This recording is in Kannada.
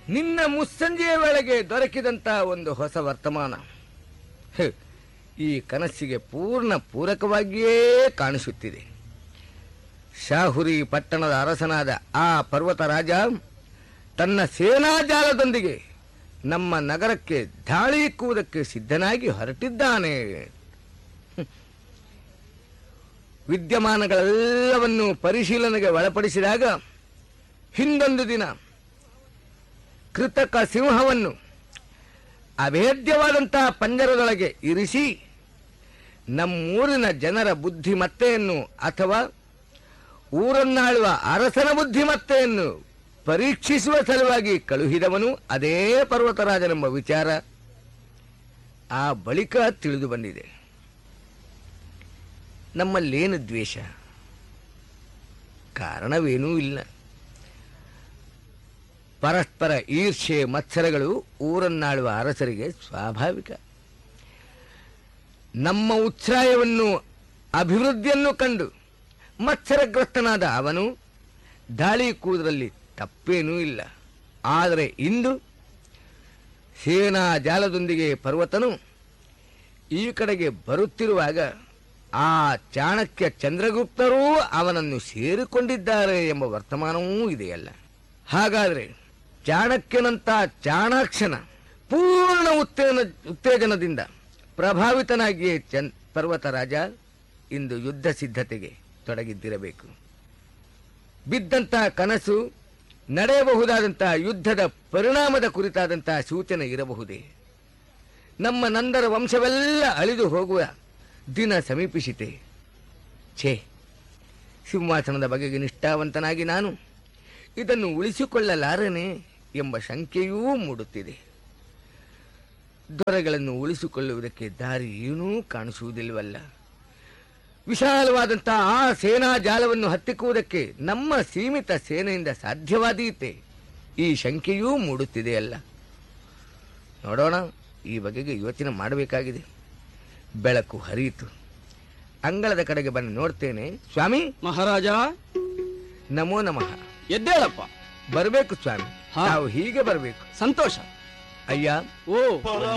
ನಿನ್ನ ಮುಸ್ಸಂಜೆಯ ವೇಳೆಗೆ ದೊರಕಿದಂತ ಒಂದು ಹೊಸ ವರ್ತಮಾನ ಹೆ, ಈ ಕನಸಿಗೆ ಪೂರ್ಣ ಪೂರಕವಾಗಿಯೇ ಕಾಣಿಸುತ್ತಿದೆ ಶಾಹುರಿ ಪಟ್ಟಣದ ಅರಸನಾದ ಆ ಪರ್ವತ ರಾಜ ತನ್ನ ಸೇನಾಜಾಲದೊಂದಿಗೆ ನಮ್ಮ ನಗರಕ್ಕೆ ದಾಳಿ ಇಕ್ಕುವುದಕ್ಕೆ ಸಿದ್ಧನಾಗಿ ಹೊರಟಿದ್ದಾನೆ ಹ್ಮ್. ವಿದ್ಯಮಾನಗಳೆಲ್ಲವನ್ನು ಪರಿಶೀಲನೆಗೆ ಒಳಪಡಿಸಿದಾಗ ಹಿಂದೊಂದು ದಿನ ಕೃತಕ ಸಿಂಹವನ್ನು ಅಭೇದ್ಯವಾದಂತಹ ಪಂಜರದೊಳಗೆ ಇರಿಸಿ ನಮ್ಮೂರಿನ ಜನರ ಬುದ್ಧಿಮತ್ತೆಯನ್ನು ಅಥವಾ ಊರನ್ನಾಳುವ ಅರಸನ ಬುದ್ಧಿಮತ್ತೆಯನ್ನು ಪರೀಕ್ಷಿಸುವ ಸಲುವಾಗಿ ಕಳುಹಿದವನು ಅದೇ ಪರ್ವತರಾಜನೆಂಬ ವಿಚಾರ ಆ ಬಳಿಕ ತಿಳಿದು ಬಂದಿದೆ ನಮ್ಮಲ್ಲೇನು ದ್ವೇಷ ಕಾರಣವೇನೂ ಇಲ್ಲ ಪರಸ್ಪರ ಈರ್ಷೆ ಮತ್ಸರಗಳು ಊರನ್ನಾಳುವ ಅರಸರಿಗೆ ಸ್ವಾಭಾವಿಕ ನಮ್ಮ ಉಚ್ಛ್ರಾಯವನ್ನು ಅಭಿವೃದ್ಧಿಯನ್ನು ಕಂಡು ಮತ್ಸರಗ್ರಸ್ತನಾದ ಅವನು ದಾಳಿ ಕೂದರಲ್ಲಿ ತಪ್ಪೇನೂ ಇಲ್ಲ ಆದರೆ ಇಂದು ಸೇನಾ ಜಾಲದೊಂದಿಗೆ ಪರ್ವತನು ಈ ಕಡೆಗೆ ಬರುತ್ತಿರುವಾಗ ಆ ಚಾಣಕ್ಯ ಚಂದ್ರಗುಪ್ತರೂ ಅವನನ್ನು ಸೇರಿಕೊಂಡಿದ್ದಾರೆ ಎಂಬ ವರ್ತಮಾನವೂ ಇದೆಯಲ್ಲ ಹಾಗಾದರೆ ಚಾಣಕ್ಯನಂತ ಚಾಣಾಕ್ಷನ ಪೂರ್ಣ ಉತ್ತೇಜನ ಉತ್ತೇಜನದಿಂದ ಪ್ರಭಾವಿತನಾಗಿಯೇ ಚನ್ ಪರ್ವತ ರಾಜ ಇಂದು ಯುದ್ಧ ಸಿದ್ಧತೆಗೆ ತೊಡಗಿದ್ದಿರಬೇಕು ಬಿದ್ದಂತಹ ಕನಸು ನಡೆಯಬಹುದಾದಂತಹ ಯುದ್ಧದ ಪರಿಣಾಮದ ಕುರಿತಾದಂತಹ ಸೂಚನೆ ಇರಬಹುದೇ ನಮ್ಮ ನಂದರ ವಂಶವೆಲ್ಲ ಅಳಿದು ಹೋಗುವ ದಿನ ಸಮೀಪಿಸಿತೆ ಛೇ ಸಿಂಹಾಸನದ ಬಗೆಗೆ ನಿಷ್ಠಾವಂತನಾಗಿ ನಾನು ಇದನ್ನು ಉಳಿಸಿಕೊಳ್ಳಲಾರನೆ ಎಂಬ ಶಂಕೆಯೂ ಮೂಡುತ್ತಿದೆ ದೊರೆಗಳನ್ನು ಉಳಿಸಿಕೊಳ್ಳುವುದಕ್ಕೆ ದಾರಿ ಏನೂ ಕಾಣಿಸುವುದಿಲ್ಲವಲ್ಲ ವಿಶಾಲವಾದಂತಹ ಆ ಸೇನಾ ಜಾಲವನ್ನು ಹತ್ತಿಕ್ಕುವುದಕ್ಕೆ ನಮ್ಮ ಸೀಮಿತ ಸೇನೆಯಿಂದ ಸಾಧ್ಯವಾದೀತೆ ಈ ಶಂಕೆಯೂ ಮೂಡುತ್ತಿದೆಯಲ್ಲ ನೋಡೋಣ ಈ ಬಗೆಗೆ ಯೋಚನೆ ಮಾಡಬೇಕಾಗಿದೆ ಬೆಳಕು ಹರಿಯಿತು ಅಂಗಳದ ಕಡೆಗೆ ಬಂದು ನೋಡ್ತೇನೆ ಸ್ವಾಮಿ ಮಹಾರಾಜ ನಮೋ ನಮಃ ಎದ್ದೇಳಪ್ಪ ಬರಬೇಕು ಸ್ವಾಮಿ ಹಾ. ನಾವು ಹೀಗೆ ಬರಬೇಕು ಸಂತೋಷ ಅಯ್ಯ ಓ